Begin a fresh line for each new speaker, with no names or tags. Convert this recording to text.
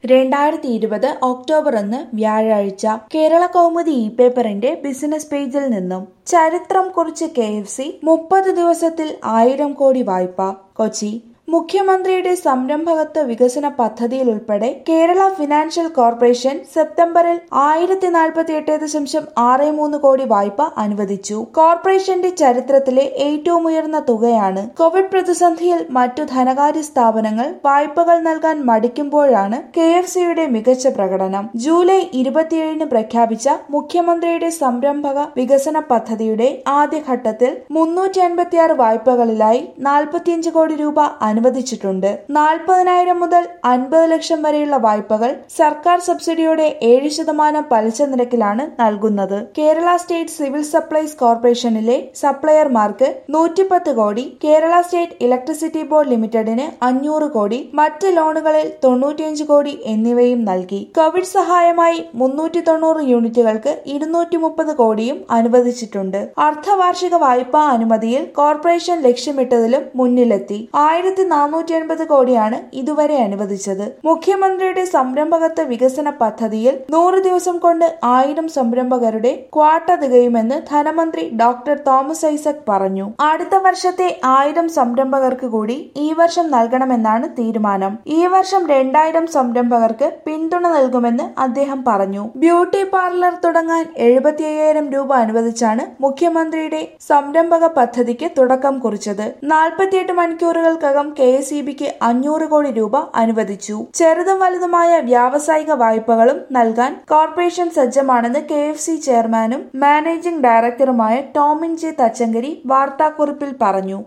രണ്ടായിരത്തി ഇരുപത് ഒക്ടോബർ ഒന്ന് വ്യാഴാഴ്ച കേരള കൗമുദി ഇ പേപ്പറിന്റെ ബിസിനസ് പേജിൽ നിന്നും ചരിത്രം കുറിച്ച് കെ എഫ് സി മുപ്പത് ദിവസത്തിൽ ആയിരം കോടി വായ്പ കൊച്ചി മുഖ്യമന്ത്രിയുടെ സംരംഭകത്വ വികസന പദ്ധതിയിൽ ഉൾപ്പെടെ കേരള ഫിനാൻഷ്യൽ കോർപ്പറേഷൻ സെപ്റ്റംബറിൽ ആയിരത്തി നാൽപ്പത്തി എട്ട് ദശാംശം ആറ് മൂന്ന് കോടി വായ്പ അനുവദിച്ചു കോർപ്പറേഷന്റെ ചരിത്രത്തിലെ ഏറ്റവും ഉയർന്ന തുകയാണ് കോവിഡ് പ്രതിസന്ധിയിൽ മറ്റു ധനകാര്യ സ്ഥാപനങ്ങൾ വായ്പകൾ നൽകാൻ മടിക്കുമ്പോഴാണ് കെ എഫ് സിയുടെ മികച്ച പ്രകടനം ജൂലൈ ഇരുപത്തിയേഴിന് പ്രഖ്യാപിച്ച മുഖ്യമന്ത്രിയുടെ സംരംഭക വികസന പദ്ധതിയുടെ ആദ്യഘട്ടത്തിൽ മുന്നൂറ്റി അൻപത്തിയാറ് വായ്പകളിലായി നാൽപ്പത്തിയഞ്ച് കോടി രൂപ അനുവദിച്ചിട്ടുണ്ട് നാൽപ്പതിനായിരം മുതൽ അൻപത് ലക്ഷം വരെയുള്ള വായ്പകൾ സർക്കാർ സബ്സിഡിയോടെ ഏഴ് ശതമാനം പലിശ നിരക്കിലാണ് നൽകുന്നത് കേരള സ്റ്റേറ്റ് സിവിൽ സപ്ലൈസ് കോർപ്പറേഷനിലെ സപ്ലയർമാർക്ക് നൂറ്റിപ്പത്ത് കോടി കേരള സ്റ്റേറ്റ് ഇലക്ട്രിസിറ്റി ബോർഡ് ലിമിറ്റഡിന് അഞ്ഞൂറ് കോടി മറ്റ് ലോണുകളിൽ തൊണ്ണൂറ്റിയഞ്ച് കോടി എന്നിവയും നൽകി കോവിഡ് സഹായമായി മുന്നൂറ്റി തൊണ്ണൂറ് യൂണിറ്റുകൾക്ക് ഇരുന്നൂറ്റി മുപ്പത് കോടിയും അനുവദിച്ചിട്ടുണ്ട് അർദ്ധവാർഷിക വായ്പാ അനുമതിയിൽ കോർപ്പറേഷൻ ലക്ഷ്യമിട്ടതിലും മുന്നിലെത്തി ആയിരത്തി നാനൂറ്റി എൺപത് കോടിയാണ് ഇതുവരെ അനുവദിച്ചത് മുഖ്യമന്ത്രിയുടെ സംരംഭകത്വ വികസന പദ്ധതിയിൽ നൂറ് ദിവസം കൊണ്ട് ആയിരം സംരംഭകരുടെ ക്വാട്ട തികയുമെന്ന് ധനമന്ത്രി ഡോക്ടർ തോമസ് ഐസക് പറഞ്ഞു അടുത്ത വർഷത്തെ ആയിരം സംരംഭകർക്ക് കൂടി ഈ വർഷം നൽകണമെന്നാണ് തീരുമാനം ഈ വർഷം രണ്ടായിരം സംരംഭകർക്ക് പിന്തുണ നൽകുമെന്ന് അദ്ദേഹം പറഞ്ഞു ബ്യൂട്ടി പാർലർ തുടങ്ങാൻ എഴുപത്തി അയ്യായിരം രൂപ അനുവദിച്ചാണ് മുഖ്യമന്ത്രിയുടെ സംരംഭക പദ്ധതിക്ക് തുടക്കം കുറിച്ചത് നാൽപ്പത്തിയെട്ട് മണിക്കൂറുകൾക്കകം കെ എസ് ഇ ബിക്ക് അഞ്ഞൂറ് കോടി രൂപ അനുവദിച്ചു ചെറുതും വലുതുമായ വ്യാവസായിക വായ്പകളും നൽകാൻ കോർപ്പറേഷൻ സജ്ജമാണെന്ന് കെ എഫ് സി ചെയർമാനും മാനേജിംഗ് ഡയറക്ടറുമായ ടോമിൻ ജെ തച്ചങ്കരി വാർത്താക്കുറിപ്പിൽ പറഞ്ഞു